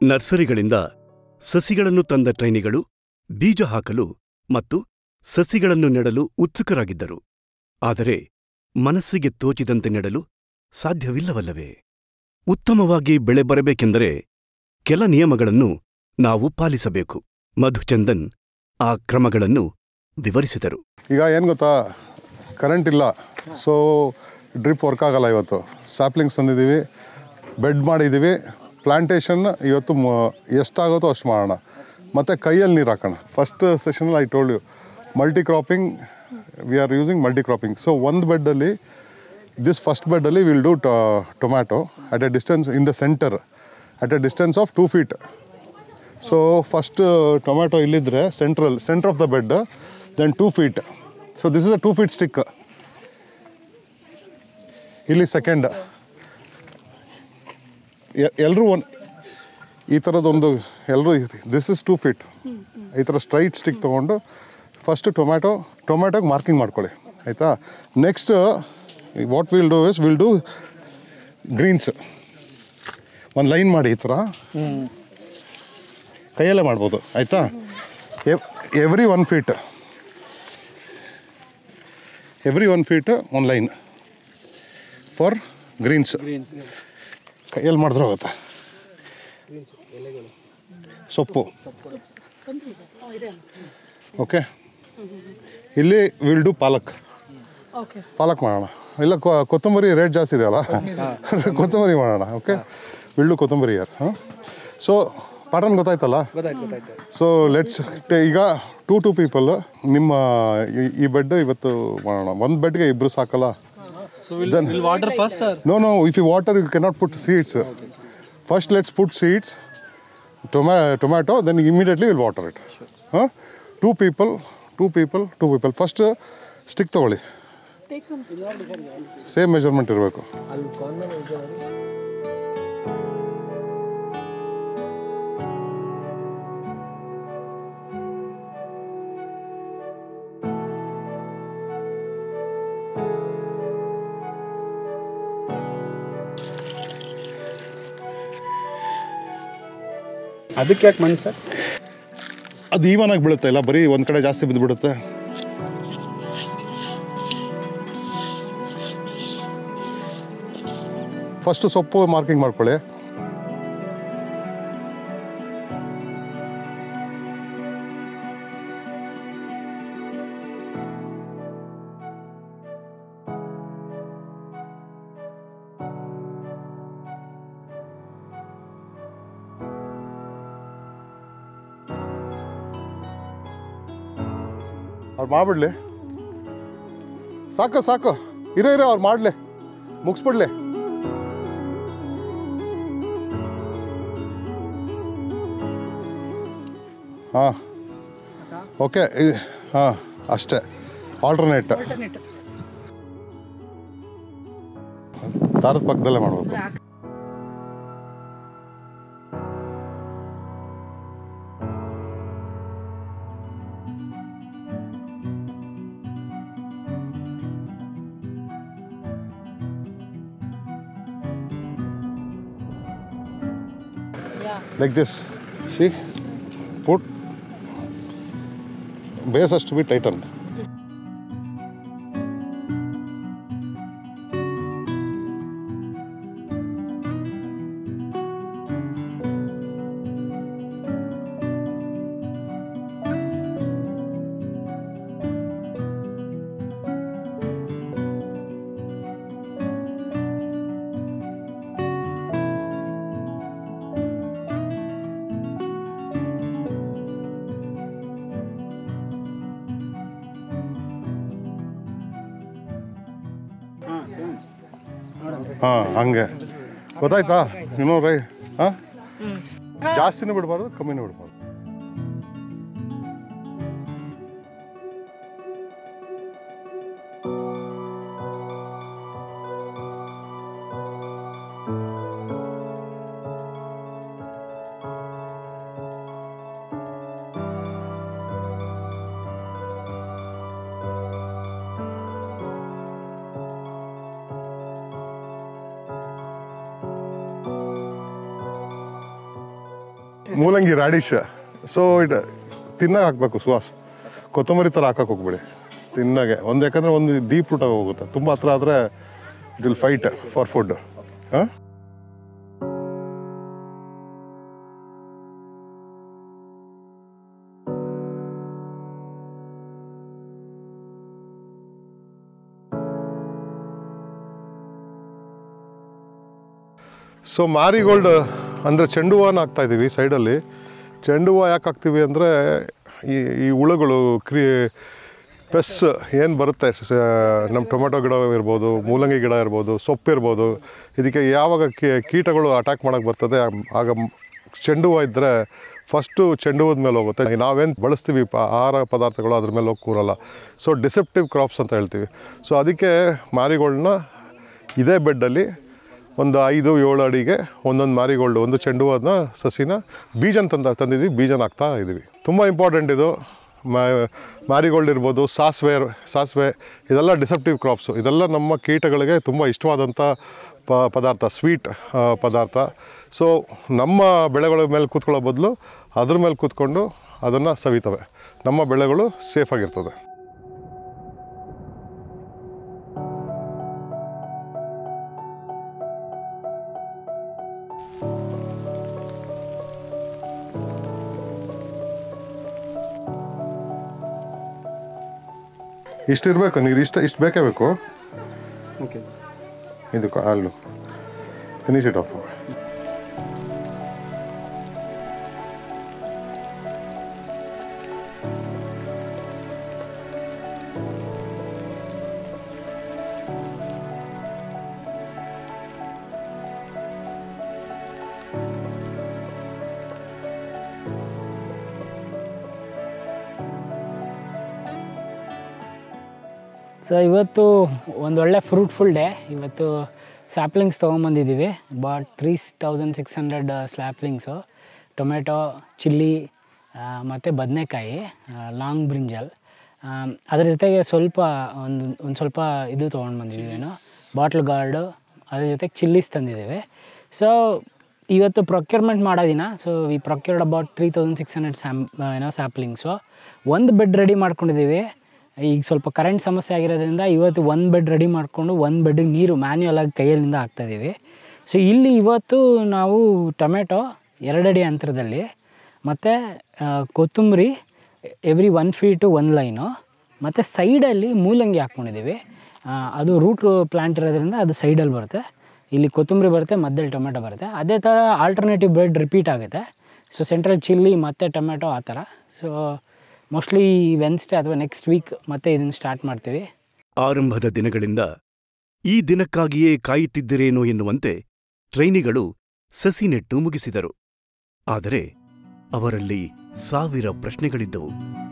ನರ್ಸರಿಗಳಿಂದ ಸಸಿಗಳನ್ನು ತಂದ ಟ್ರೈನಿಗಳು ಬೀಜ ಹಾಕಲು ಮತ್ತು ಸಸಿಗಳನ್ನು ನೆಡಲು ಉತ್ಸುಕರಾಗಿದ್ದರು ಆದರೆ ಮನಸ್ಸಿಗೆ ತೋಚಿದಂತೆ ನೆಡಲು ಸಾಧ್ಯವಿಲ್ಲವಲ್ಲವೇ ಉತ್ತಮವಾಗಿ ಬೆಳೆ ಬರಬೇಕೆಂದರೆ ಕೆಲ ನಿಯಮಗಳನ್ನು ನಾವು ಪಾಲಿಸಬೇಕು ಮಧುಚಂದನ್ ಆ ಕ್ರಮಗಳನ್ನು ವಿವರಿಸಿದರು ಈಗ ಏನು ಗೊತ್ತಾ ಕರೆಂಟ್ ಇಲ್ಲ ಸೊ ಡ್ರಿಪ್ ವರ್ಕ್ ಆಗಲ್ಲ ಇವತ್ತು ಸ್ಯಾಪ್ಲಿಂಗ್ಸ್ ತಂದಿದ್ದೀವಿ ಬೆಡ್ ಮಾಡಿದ್ದೀವಿ ಪ್ಲಾಂಟೇಶನ್ ಇವತ್ತು ಮ- ಎಷ್ಟಾಗುತ್ತೋ ಅಷ್ಟು ಮಾಡೋಣ ಮತ್ತು ಕೈಯಲ್ಲಿ ನೀರು ಹಾಕೋಣ ಫಸ್ಟ್ ಸೆಷನಲ್ಲಿ I told you multi cropping we are using multi cropping so ಒಂದು ಬೆಡ್ಡಲ್ಲಿ ದಿಸ್ ಫಸ್ಟ್ ಬೆಡ್ಡಲ್ಲಿ will do tomato at a distance in the centre at a distance of two feet so first tomato ಇಲ್ಲಿದ್ದರೆ central centre of the bed then two feet so this is a two feet stick ಇಲ್ಲಿ second ಎಲ್ಲರೂ ಒಂದು ಈ ಥರದೊಂದು ಎಲ್ಲರೂ this is two feet ಈ ಥರ straight stick ತೊಗೊಂಡು first tomato ಟೊಮ್ಯಾಟೊಗೆ ಮಾರ್ಕಿಂಗ್ ಮಾಡ್ಕೊಳ್ಳಿ ಆಯಿತಾ next what will do is will do greens ಒಂದು ಲೈನ್ ಮಾಡಿ ಈ ಥರ ಕೈಯಲ್ಲೇ ಮಾಡ್ಬೋದು ಆಯಿತಾ every one feet every one feet one line for greens ಕೈಯಲ್ಲಿ ಮಾಡಿದ್ರೆ ಹೋಗುತ್ತೆ ಸೊಪ್ಪು ಓಕೆ ಇಲ್ಲಿ will do palak okay palak ಮಾಡೋಣ ಇಲ್ಲ ಕೊ- ಕೊತ್ತಂಬರಿ ರೇಟ್ ಜಾಸ್ತಿ ಇದೆಯಲ್ಲ ಕೊತ್ತಂಬರಿ ಮಾಡೋಣ ಓಕೆ ವಿಲ್ಡು ಕೊತ್ತಂಬರಿ ಯಾರು ಹಾಂ ಸೊ ಪ್ಯಾಟರ್ನ್ ಗೊತ್ತಾಯ್ತಲ್ಲ ಗೊತ್ತಾಯ್ತು ಗೊತ್ತಾಯ್ತು ಸೊ ಲೆಟ್ಸ್ ಈಗ ಟೂ ಟೂ ಪೀಪಲ್ ನಿಮ್ಮ ಈ- ಈ ಬೆಡ್ ಇವತ್ತು ಮಾಡೋಣ ಒಂದು ಬೆಡ್ಗೆ ಇಬ್ಬರು ಸಾಕಲ್ಲ so will will water first sir no no if you water you cannot put seeds first let's put seeds tomato tomato then immediately will water it ಹಾಂ two people two people two people first stick ತೊಗೊಳ್ಳಿ same measurement ಇರಬೇಕು ಅದಕ್ಕೆ ಯಾಕೆ ಮಣ್ಣು sir ಅದು even ಆಗಿ ಬೀಳುತ್ತೆ ಇಲ್ಲ ಬರೀ ಒಂದು ಕಡೆ ಜಾಸ್ತಿ ಬಿದ್ದು ಬಿಡುತ್ತೆ ಫಸ್ಟ್ ಸೊಪ್ಪು ಮಾರ್ಕಿಂಗ್ ಮಾಡ್ಕೊಳ್ಳಿ ಅವ್ರು ಮಾಡ್ಬಿಡ್ಲಿ ಸಾಕು ಸಾಕು ಇರೋ ಇರೋ ಅವ್ರು ಮಾಡಲಿ ಮುಗಿಸ್ಬಿಡ್ಲಿ ಹಾಂ ಓಕೆ ಹಾಂ ಅಷ್ಟೇ ಆಲ್ಟರ್ನೇಟ್ ದಾರದ ಪಕ್ಕದಲ್ಲೇ ಮಾಡಬೇಕು like this see put base has to be tightened ಹಾಂ ಹಂಗೆ ಗೊತ್ತಾಯ್ತಾ ಇನ್ನೂ ರೈ ಹಾಂ ಜಾಸ್ತಿನೂ ಬಿಡಬಾರ್ದು ಕಮ್ಮಿನೂ ಬಿಡಬಾರ್ದು ಮೂಲಂಗಿ ರಾಡಿಶ್ ಸೊ ಇಟ್ ತಿನ್ನಾಗ ಹಾಕಬೇಕು ಸುವಾಸ್ ಕೊತ್ತಂಬರಿ ಥರ ಹಾಕಕ್ಕೆ ಹೋಗ್ಬೇಡಿ ತಿನ್ನಾಗೆ ಒಂದು ಯಾಕಂದರೆ ಒಂದು ಡೀಪ್ ರೂಟಾಗಿ ಹೋಗುತ್ತೆ ತುಂಬ ಹತ್ರ ಆದರೆ it will fight for food ಹಾಂ ಸೊ ಮಾರಿಗೋಲ್ಡ್ ಅಂದರೆ ಚೆಂಡು ಹೂವನ್ನ ಹಾಕ್ತಾ ಇದ್ದೀವಿ ಸೈಡಲ್ಲಿ ಚೆಂಡು ಹೂವು ಯಾಕೆ ಹಾಕ್ತೀವಿ ಅಂದರೆ ಈ ಈ ಹುಳುಗಳು ಕ್ರಿ ಪೆಸ್ ಏನು ಬರುತ್ತೆ ಸ- ನಮ್ಮ ಟೊಮೆಟೊ ಗಿಡ ಇರ್ಬೋದು ಮೂಲಂಗಿ ಗಿಡ ಇರ್ಬೋದು ಸೊಪ್ಪು ಇರ್ಬೋದು ಇದಕ್ಕೆ ಯಾವಾಗ ಕೀ- ಕೀಟಗಳು ಅಟ್ಯಾಕ್ ಮಾಡೋಕ್ಕೆ ಬರ್ತದೆ ಆಗ ಮ್- ಚೆಂಡು ಹೂವು ಇದ್ದರೆ ಫಸ್ಟು ಚೆಂಡು ಹೂವದ ಮೇಲೆ ಹೋಗುತ್ತೆ ನಾವೇನು ಬಳಸ್ತೀವಿ ಪ ಆಹಾರ ಪದಾರ್ಥಗಳು ಅದ್ರ ಮೇಲೆ ಹೋಗಿ ಕೂರಲ್ಲ ಸೊ ಡಿಸೆಪ್ಟಿವ್ ಕ್ರಾಪ್ಸ್ ಅಂತ ಹೇಳ್ತೀವಿ ಸೊ ಅದಕ್ಕೆ ಮಾರಿಗೋಲ್ಡ್ನ ಇದೇ ಬೆಡ್ಡಲ್ಲಿ ಒಂದು ಐದು ಏಳು ಅಡಿಗೆ ಒಂದೊಂದು ಮಾರಿಗೋಲ್ಡ್ ಒಂದು ಚೆಂಡು ಹೂವನ್ನ ಸಸಿನ ಬೀಜನ ತಂದ ತಂದಿದ್ದೀವಿ ಬೀಜನ ಹಾಕ್ತಾ ಇದ್ದೀವಿ ತುಂಬ ಇಂಪಾರ್ಟೆಂಟ್ ಇದು ಮ್ಯಾರಿಗೋಲ್ಡ್ ಇರ್ಬೋದು ಸಾಸಿವೆ ಸಾಸಿವೆ ಇದೆಲ್ಲ ಡಿಸೆಪ್ಟಿವ್ ಕ್ರಾಪ್ಸು ಇದೆಲ್ಲ ನಮ್ಮ ಕೀಟಗಳಿಗೆ ತುಂಬ ಇಷ್ಟವಾದಂಥ ಪ ಪದಾರ್ಥ ಸ್ವೀಟ್ ಪದಾರ್ಥ ಸೊ ನಮ್ಮ ಬೆಳೆಗಳ ಮೇಲೆ ಕೂತ್ಕೊಳ್ಳೋ ಬದಲು ಅದ್ರ ಮೇಲೆ ಕೂತ್ಕೊಂಡು ಅದನ್ನು ಸವಿತವೆ ನಮ್ಮ ಬೆಳೆಗಳು ಸೇಫಾಗಿರ್ತದೆ ಇಷ್ಟು ಇರಬೇಕು ನೀರು ಇಷ್ಟು ಇಷ್ಟು ಬೇಕೇ ಬೇಕು ಓಕೆ ಇದು ಅಲ್ಲು ಫಿನಿಶ್ ಇಟ್ ಆಫ್ ಸೊ ಇವತ್ತು ಒಂದೊಳ್ಳೆ ಫ್ರೂಟ್ಫುಲ್ ಡೇ ಇವತ್ತು ಸ್ಯಾಪ್ಲಿಂಗ್ಸ್ ತೊಗೊಂಬಂದಿದ್ದೀವಿ but three thousand six hundred saplings tomato chilli ಮತ್ತು ಬದನೆಕಾಯಿ ಲಾಂಗ್ ಬ್ರಿಂಜಲ್ ಅದ್ರ ಜೊತೆಗೆ ಸ್ವಲ್ಪ ಒಂದು ಒಂದು ಸ್ವಲ್ಪ ಇದು ತೊಗೊಂಡು ಬಂದಿದ್ದೀವೇನೋ ಬಾಟ್ಲ್ ಗಾರ್ಡು ಅದ್ರ ಜೊತೆಗೆ ಚಿಲ್ಲೀಸ್ ತಂದಿದ್ದೀವಿ ಸೊ ಇವತ್ತು ಪ್ರೊಕ್ಯೂರ್ಮೆಂಟ್ ಮಾಡೋ ದಿನ so we procured about three thousand six hundred ಸ್ಯಾಮ್ ಏನೋ ಸ್ಯಾಪ್ಲಿಂಗ್ಸು ಒಂದು ಬೆಡ್ ರೆಡಿ ಮಾಡ್ಕೊಂಡಿದ್ದೀವಿ ಈಗ ಸ್ವಲ್ಪ ಕರೆಂಟ್ ಸಮಸ್ಯೆ ಆಗಿರೋದ್ರಿಂದ ಇವತ್ತು ಒಂದು ಬೆಡ್ ರೆಡಿ ಮಾಡಿಕೊಂಡು ಒಂದು ಬೆಡ್ಗೆ ನೀರು ಮ್ಯಾನ್ಯುಯಲ್ ಆಗಿ ಕೈಯಲ್ಲಿಂದ ಹಾಕ್ತಾಯಿದ್ದೀವಿ ಸೊ ಇಲ್ಲಿ ಇವತ್ತು ನಾವು ಟೊಮೆಟೊ ಎರಡಡಿ ಅಂತರದಲ್ಲಿ ಮತ್ತು ಕೊತ್ತಂಬರಿ ಎವ್ರಿ ಒನ್ ಫೀಟು ಒಂದು ಲೈನು ಮತ್ತು ಸೈಡಲ್ಲಿ ಮೂಲಂಗಿ ಹಾಕ್ಕೊಂಡಿದ್ದೀವಿ ಆ, ಅದು ರೂಟ್ ಪ್ಲ್ಯಾಂಟ್ ಇರೋದ್ರಿಂದ ಅದು ಸೈಡಲ್ಲಿ ಬರುತ್ತೆ ಇಲ್ಲಿ ಕೊತ್ತಂಬರಿ ಬರುತ್ತೆ ಮಧ್ಯದಲ್ಲಿ ಟೊಮೆಟೊ ಬರುತ್ತೆ ಅದೇ ಥರ ಆಲ್ಟರ್ನೇಟಿವ್ ಬೆಡ್ ರಿಪೀಟ್ ಆಗುತ್ತೆ ಸೊ ಸೆಂಟ್ರಲ್ ಚಿಲ್ಲಿ ಮತ್ತು ಟೊಮೆಟೊ ಆ ಥರ ಸೊ ಮೋಸ್ಟ್ಲಿ ವೆನ್ಸ್ಡೇ ಅಥವಾ ನೆಕ್ಸ್ಟ್ ವೀಕ್ ಮತ್ತೆ ಇದನ್ನು ಸ್ಟಾರ್ಟ್ ಮಾಡ್ತೀವಿ ಆರಂಭದ ದಿನಗಳಿಂದ ಈ ದಿನಕ್ಕಾಗಿಯೇ ಕಾಯುತ್ತಿದ್ದರೇನೋ ಎನ್ನುವಂತೆ ಟ್ರೈನಿಗಳು ಸಸಿ ನೆಟ್ಟು ಮುಗಿಸಿದರು ಆದರೆ ಅವರಲ್ಲಿ ಸಾವಿರ ಪ್ರಶ್ನೆಗಳಿದ್ದವು